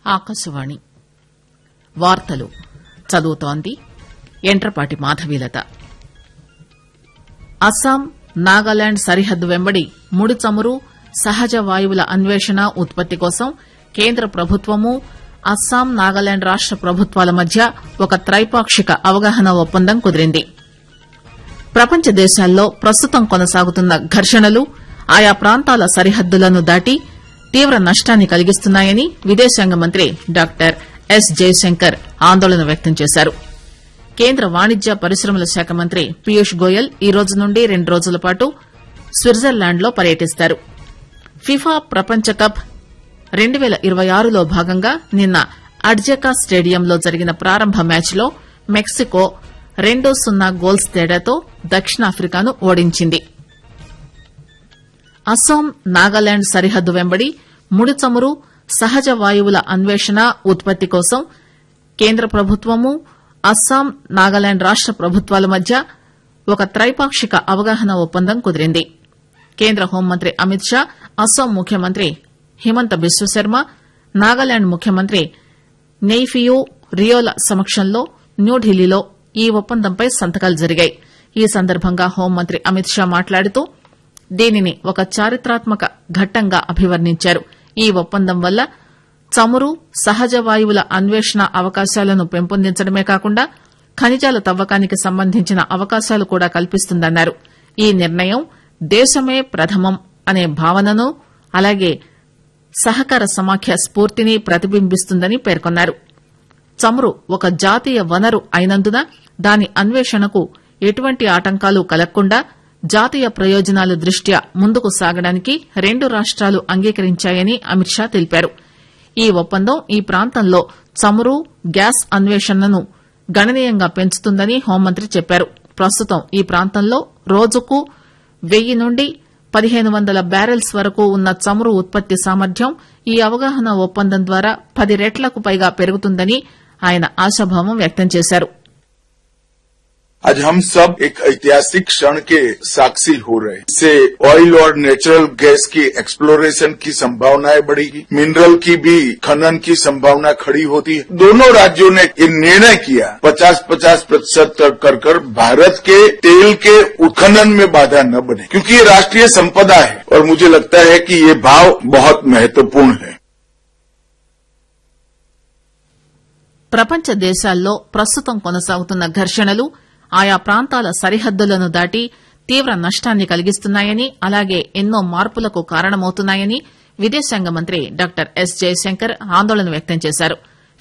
ఆకాశవాణి వార్తలు చదువుతోంది ఎంట్రపాటి మాధవీలత అస్సాం నాగాలాండ్ సరిహద్దు వెంబడి ముడి చమురు సహజ వాయువుల అన్వేషణ ఉత్పత్తి కోసం కేంద్ర ప్రభుత్వము అస్సాం నాగాలాండ్ రాష్ట ప్రభుత్వాల మధ్య ఒక త్రైపాక్షిక అవగాహన ఒప్పందం కుదిరింది ప్రపంచ దేశాల్లో ప్రస్తుతం కొనసాగుతున్న ఘర్షణలు ఆయా ప్రాంతాల సరిహద్దులను దాటి తీవ్ర నష్టాన్ని కలిగిస్తున్నాయని విదేశాంగ మంత్రి డాక్టర్ ఎస్ జయశంకర్ ఆందోళన వ్యక్తం చేశారు కేంద్ర వాణిజ్య పరిశ్రమల శాఖ మంత్రి పీయూష్ గోయల్ ఈ రోజు నుండి రెండు రోజుల పాటు స్విట్జర్లాండ్ లో పర్యటిస్తారు ఫిఫా ప్రపంచ కప్ రెండు పేల ఇరవై ఆరులో భాగంగా నిన్న అడ్జకా స్టేడియంలో జరిగిన ప్రారంభ మ్యాచ్లో మెక్సికో రెండు సున్నా గోల్స్ తేడాతో దక్షిణాఫ్రికాను ఓడించింది అస్సాం నాగాలాండ్ సరిహద్దు వెంబడి ముడి చమురు సహజ వాయువుల అన్వేషణ ఉత్పత్తి కోసం కేంద్ర ప్రభుత్వము అస్సాం నాగాలాండ్ రాష్ట ప్రభుత్వాల మధ్య ఒక త్రైపాక్షిక అవగాహన ఒప్పందం కుదిరింది కేంద్ర హోంమంత్రి అమిత్ షా అస్సాం ముఖ్యమంత్రి హిమంత బిశ్వశర్మ నాగాలాండ్ ముఖ్యమంత్రి నెయ్ఫియూ రియోల సమక్షంలో న్యూఢిల్లీలో ఈ ఒప్పందంపై సంతకాలు జరిగాయి ఈ సందర్భంగా హోంమంత్రి అమిత్ షా మాట్లాడుతూ దీనిని ఒక చారిత్రాత్మక ఘట్టంగా అభివర్ణించారు ఈ ఒప్పందం వల్ల చమురు సహజ వాయువుల అన్వేషణ అవకాశాలను పెంపొందించడమే కాకుండా ఖనిజాల తవ్వకానికి సంబంధించిన అవకాశాలు కూడా కల్పిస్తుందన్నారు ఈ నిర్ణయం దేశమే ప్రథమం అనే భావనను అలాగే సహకార సమాఖ్య స్పూర్తిని ప్రతిబింబిస్తుందని పేర్కొన్నారు చమురు ఒక జాతీయ వనరు అయినందున దాని అన్వేషణకు ఎటువంటి ఆటంకాలు కలగకుండా జాతీయ ప్రయోజనాల దృష్ట్యా ముందుకు సాగడానికి రెండు రాష్టాలు అంగీకరించాయని అమిత్ షా తెలిపారు ఈ ఒప్పందం ఈ ప్రాంతంలో చమురు గ్యాస్ అన్వేషణను గణనీయంగా పెంచుతుందని హోంమంత్రి చెప్పారు ప్రస్తుతం ఈ ప్రాంతంలో రోజుకు వెయ్యి నుండి పదిహేను వందల బ్యారెల్స్ వరకు ఉన్న చమురు ఉత్పత్తి సామర్థ్యం ఈ అవగాహన ఒప్పందం ద్వారా పది రెట్లకు పైగా పెరుగుతుందని ఆయన ఆశాభావం వ్యక్తం చేశారు आज हम सब एक ऐतिहासिक क्षण के साक्षी हो रहे हैं इससे ऑयल और नेचुरल गैस की एक्सप्लोरेशन की संभावनाएं बढ़ेगी मिनरल की भी खनन की संभावना खड़ी होती है दोनों राज्यों ने ये निर्णय किया 50-50 प्रतिशत तक कर कर भारत के तेल के उत्खनन में बाधा न बने क्योंकि ये राष्ट्रीय संपदा है और मुझे लगता है कि ये भाव बहुत महत्वपूर्ण है ప్రపంచ దేశాల్లో ప్రస్తుతం కొనసాగుతున్న ఘర్షణలు ఆయా ప్రాంతాల సరిహద్దులను దాటి తీవ్ర నష్టాన్ని కలిగిస్తున్నాయని అలాగే ఎన్నో మార్పులకు కారణమవుతున్నాయని విదేశాంగ మంత్రి డాక్టర్ ఎస్ జయశంకర్ ఆందోళన వ్యక్తం చేశారు